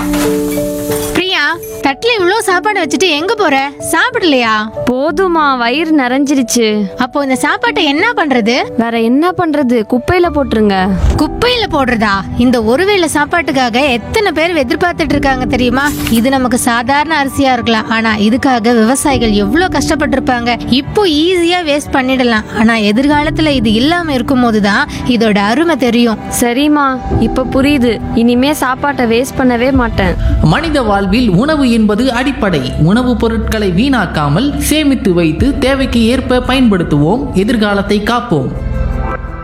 பிரியா தட்டுல இவ்ளோ சாப்பாடு வச்சுட்டு எங்க போற சாப்பிடலையா போதுமா வயிறு நிறைஞ்சிருச்சு அப்போ இந்த சாப்பாட்டை என்ன பண்றது வேற என்ன பண்றது குப்பையில போட்டுருங்க குப்பையில போடுறதா இந்த ஒருவேளை சாப்பாட்டுக்காக எத்தனை பேர் எதிர்பார்த்துட்டு இருக்காங்க தெரியுமா இது நமக்கு சாதாரண அரிசியா இருக்கலாம் ஆனா இதுக்காக விவசாயிகள் எவ்வளவு கஷ்டப்பட்டிருப்பாங்க இப்போ ஈஸியா வேஸ்ட் பண்ணிடலாம் ஆனா எதிர்காலத்துல இது இல்லாம இருக்கும்போது தான் இதோட அருமை தெரியும் சரிம்மா இப்ப புரியுது இனிமே சாப்பாட்டை வேஸ்ட் பண்ணவே மாட்டேன் மனித வாழ்வில் உணவு என்பது அடிப்படை உணவுப் பொருட்களை வீணாக்காமல் சேமித்து வைத்து தேவைக்கு ஏற்ப பயன்படுத்துவோம் எதிர்காலத்தை காப்போம்